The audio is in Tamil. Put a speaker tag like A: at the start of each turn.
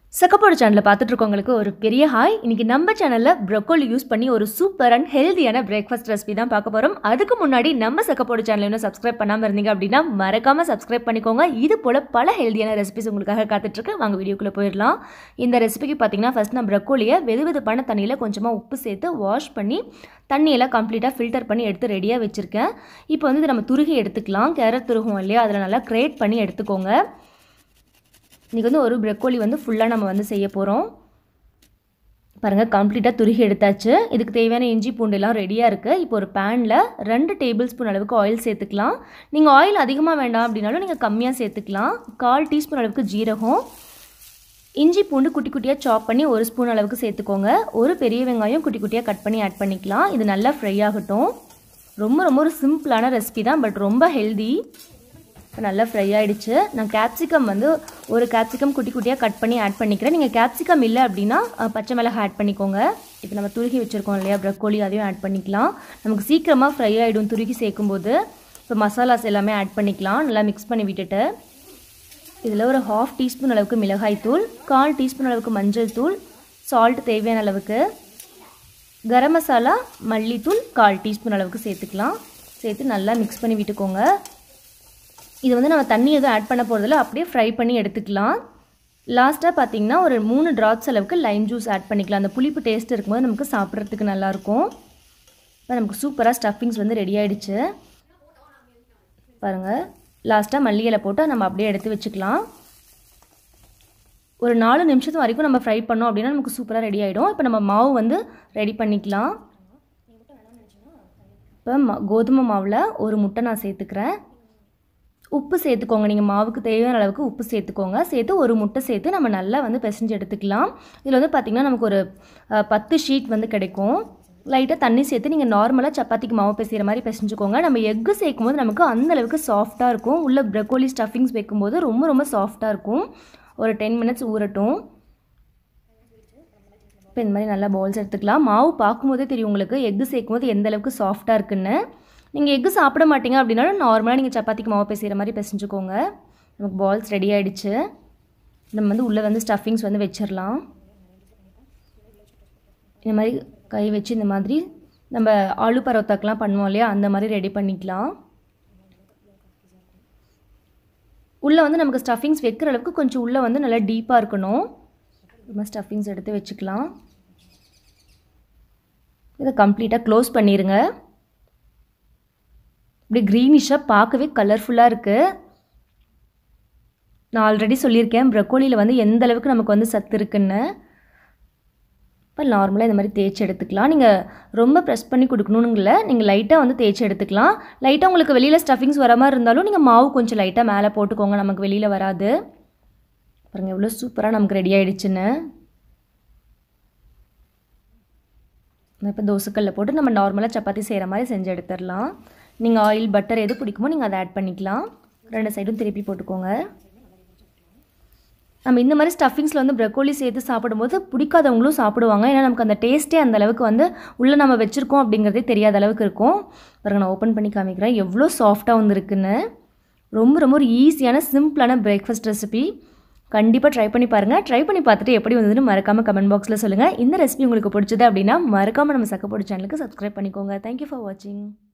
A: சக்கப்போடு சேனலில் பார்த்துட்டு இருக்கவங்களுக்கு ஒரு பெரிய ஹாய் இன்னைக்கு நம்ம சேனலில் ப்ரொக்கோலி யூஸ் பண்ணி ஒரு சூப்பர் அண்ட் ஹெல்தியான பிரேக்ஃபாஸ்ட் ரெசிபி தான் பார்க்க போகிறோம் அதுக்கு முன்னாடி நம்ம சக்கப்போடு சேனல் இன்னும் சப்ஸ்கிரைப் பண்ணாமல் இருந்தீங்க அப்படின்னா மறக்காமல் சப்ஸ்கிரைப் பண்ணிக்கோங்க இது போல் பல ஹெல்தியான ரெசிபிஸ் உங்களுக்காக காத்துட்ருக்கு வாங்க வீடியோக்குள்ளே போயிடலாம் இந்த ரெசிபிக்கு பார்த்தீங்கன்னா ஃபஸ்ட் நான் ப்ரொக்கோலியை வெது வெதுப்பான தண்ணியில் கொஞ்சமாக உப்பு சேர்த்து வாஷ் பண்ணி தண்ணியெல்லாம் கம்ப்ளீட்டாக ஃபில்டர் பண்ணி எடுத்து ரெடியாக வச்சுருக்கேன் இப்போ வந்து இதை நம்ம துருகி எடுத்துக்கலாம் கேரட் துருகும் இல்லையா அதில் நல்லா கிரேட் பண்ணி எடுத்துக்கோங்க இன்றைக்கி வந்து ஒரு ப்ரெக்கோலி வந்து ஃபுல்லாக நம்ம வந்து செய்ய போகிறோம் பாருங்கள் கம்ப்ளீட்டாக துருகி எடுத்தாச்சு இதுக்கு தேவையான இஞ்சி பூண்டுலாம் ரெடியாக இருக்குது இப்போ ஒரு பேனில் ரெண்டு டேபிள் ஸ்பூன் அளவுக்கு ஆயில் சேர்த்துக்கலாம் நீங்கள் ஆயில் அதிகமாக வேண்டாம் அப்படின்னாலும் நீங்கள் கம்மியாக சேர்த்துக்கலாம் கால் டீஸ்பூன் அளவுக்கு ஜீரகம் இஞ்சி பூண்டு குட்டி குட்டியாக சாப் பண்ணி ஒரு ஸ்பூன் அளவுக்கு சேர்த்துக்கோங்க ஒரு பெரிய வெங்காயம் குட்டி குட்டியாக கட் பண்ணி ஆட் பண்ணிக்கலாம் இது நல்லா ஃப்ரை ஆகட்டும் ரொம்ப ரொம்ப ஒரு சிம்பிளான ரெசிபி தான் பட் ரொம்ப ஹெல்தி நல்லா ஃப்ரை ஆகிடுச்சு நான் கேப்சிகம் வந்து ஒரு கேப்சிகம் குட்டி குட்டியாக கட் பண்ணி ஆட் பண்ணிக்கிறேன் நீங்கள் கேப்சிகம் இல்லை அப்படின்னா பச்சை மிளகாய் ஆட் பண்ணிக்கோங்க இப்போ நம்ம துருகி வச்சுருக்கோம் இல்லையா ப்ரக்கோலி அதையும் ஆட் பண்ணிக்கலாம் நமக்கு சீக்கிரமாக ஃப்ரை ஆகிடும் துருகி சேர்க்கும்போது இப்போ மசாலாஸ் எல்லாமே ஆட் பண்ணிக்கலாம் நல்லா மிக்ஸ் பண்ணி விட்டுட்டு இதில் ஒரு ஹாஃப் டீஸ்பூன் அளவுக்கு மிளகாய் தூள் கால் டீஸ்பூன் அளவுக்கு மஞ்சள் தூள் சால்ட் தேவையான அளவுக்கு கரம் மசாலா மல்லித்தூள் கால் டீஸ்பூன் அளவுக்கு சேர்த்துக்கலாம் சேர்த்து நல்லா மிக்ஸ் பண்ணி விட்டுக்கோங்க இது வந்து நம்ம தண்ணி எதுவும் ஆட் பண்ண போகிறதில்ல அப்படியே ஃப்ரை பண்ணி எடுத்துக்கலாம் லாஸ்ட்டாக பார்த்தீங்கன்னா ஒரு மூணு ட்ராப்ஸ் அளவுக்கு லைம் ஜூஸ் ஆட் பண்ணிக்கலாம் அந்த புளிப்பு டேஸ்ட் இருக்கும்போது நமக்கு சாப்பிட்றதுக்கு நல்லாயிருக்கும் இப்போ நமக்கு சூப்பராக ஸ்டஃபிங்ஸ் வந்து ரெடி ஆகிடுச்சு பாருங்கள் லாஸ்ட்டாக மல்லிகளை போட்டு நம்ம அப்படியே எடுத்து வச்சுக்கலாம் ஒரு நாலு நிமிஷத்து வரைக்கும் நம்ம ஃப்ரை பண்ணோம் அப்படின்னா நமக்கு சூப்பராக ரெடி ஆகிடும் இப்போ நம்ம மாவு வந்து ரெடி பண்ணிக்கலாம் இப்போ கோதுமை மாவில் ஒரு முட்டை நான் சேர்த்துக்கிறேன் உப்பு சேர்த்துக்கோங்க நீங்கள் மாவுக்கு தேவையான அளவுக்கு உப்பு சேர்த்துக்கோங்க சேர்த்து ஒரு முட்டை சேர்த்து நம்ம நல்லா வந்து பிசைஞ்சு எடுத்துக்கலாம் இதில் வந்து பார்த்திங்கன்னா நமக்கு ஒரு பத்து ஷீட் வந்து கிடைக்கும் லைட்டாக தண்ணி சேர்த்து நீங்கள் நார்மலாக சப்பாத்திக்கு மாவு பிசைகிற மாதிரி பிசைஞ்சுக்கோங்க நம்ம எக்கு சேர்க்கும் போது நமக்கு அந்த அளவுக்கு சாஃப்டாக இருக்கும் உள்ள ப்ரக்கோலி ஸ்டஃபிங்ஸ் வைக்கும்போது ரொம்ப ரொம்ப சாஃப்டாக இருக்கும் ஒரு டென் மினிட்ஸ் ஊறட்டும் இப்போ இந்த மாதிரி நல்லா பவுல்ஸ் எடுத்துக்கலாம் மாவு பார்க்கும்போதே தெரியும் உங்களுக்கு எக்கு சேர்க்கும் போது எந்த அளவுக்கு சாஃப்டாக இருக்குன்னு நீங்கள் எக்கு சாப்பிட மாட்டீங்க அப்படின்னாலும் நார்மலாக நீங்கள் சப்பாத்திக்கு மாவு பேசுகிற மாதிரி பிசைஞ்சுக்கோங்க நமக்கு பால்ஸ் ரெடி ஆகிடுச்சு நம்ம வந்து உள்ளே வந்து ஸ்டஃபிங்ஸ் வந்து வச்சிடலாம் இந்த மாதிரி கை வச்சு இந்த மாதிரி நம்ம ஆலு பரோத்தாக்கெலாம் பண்ணுவோம் இல்லையா அந்த மாதிரி ரெடி பண்ணிக்கலாம் உள்ளே வந்து நமக்கு ஸ்டஃபிங்ஸ் வைக்கிற அளவுக்கு கொஞ்சம் உள்ளே வந்து நல்லா டீப்பாக இருக்கணும் நம்ம ஸ்டஃபிங்ஸ் எடுத்து வச்சுக்கலாம் இதை கம்ப்ளீட்டாக க்ளோஸ் பண்ணிடுங்க இப்படி க்ரீனிஷாக பார்க்கவே கலர்ஃபுல்லாக இருக்குது நான் ஆல்ரெடி சொல்லியிருக்கேன் ப்ரக்கோலியில் வந்து எந்த அளவுக்கு நமக்கு வந்து சத்து இருக்குன்னு இப்போ நார்மலாக இந்த மாதிரி தேய்ச்சி எடுத்துக்கலாம் நீங்கள் ரொம்ப ப்ரெஸ் பண்ணி கொடுக்கணுங்கள நீங்கள் லைட்டாக வந்து தேய்ச்சி எடுத்துக்கலாம் லைட்டாக உங்களுக்கு வெளியில் ஸ்டஃபிங்ஸ் வர மாதிரி இருந்தாலும் நீங்கள் மாவு கொஞ்சம் லைட்டாக மேலே போட்டுக்கோங்க நமக்கு வெளியில் வராது பாருங்கள் எவ்வளோ சூப்பராக நமக்கு ரெடி ஆகிடுச்சுன்னு இப்போ தோசைக்கல்லில் போட்டு நம்ம நார்மலாக சப்பாத்தி செய்கிற மாதிரி செஞ்சு எடுத்துடலாம் நீங்கள் ஆயில் பட்டர் எது பிடிக்குமோ நீங்கள் அதை ஆட் பண்ணிக்கலாம் ரெண்டு சைடும் திருப்பி போட்டுக்கோங்க நம்ம இந்த மாதிரி ஸ்டஃபிங்ஸில் வந்து ப்ரக்கோலி சேர்த்து சாப்பிடும்போது பிடிக்காதவங்களும் சாப்பிடுவாங்க ஏன்னா நமக்கு அந்த டேஸ்ட்டே அந்த அளவுக்கு வந்து உள்ளே நம்ம வச்சுருக்கோம் அப்படிங்கிறதே தெரியாத அளவுக்கு இருக்கும் பாருங்கள் நான் ஓப்பன் பண்ணி காமிக்கிறேன் எவ்வளோ சாஃப்டாக வந்துருக்குன்னு ரொம்ப ரொம்ப ஒரு ஈஸியான சிம்பிளான பிரேக்ஃபாஸ்ட் ரெசிபி கண்டிப்பாக ட்ரை பண்ணி பாருங்கள் ட்ரை பண்ணி பார்த்துட்டு எப்படி வந்ததுன்னு மறக்காமல் கமெண்ட் பாக்ஸில் சொல்லுங்கள் இந்த ரெசிபி உங்களுக்கு பிடிச்சது அப்படின்னா மறக்காமல் நம்ம சக்கப்போடு சேனலுக்கு சப்ஸ்கிரைப் பண்ணிக்கோங்க தேங்க்யூ ஃபார் வாட்சிங்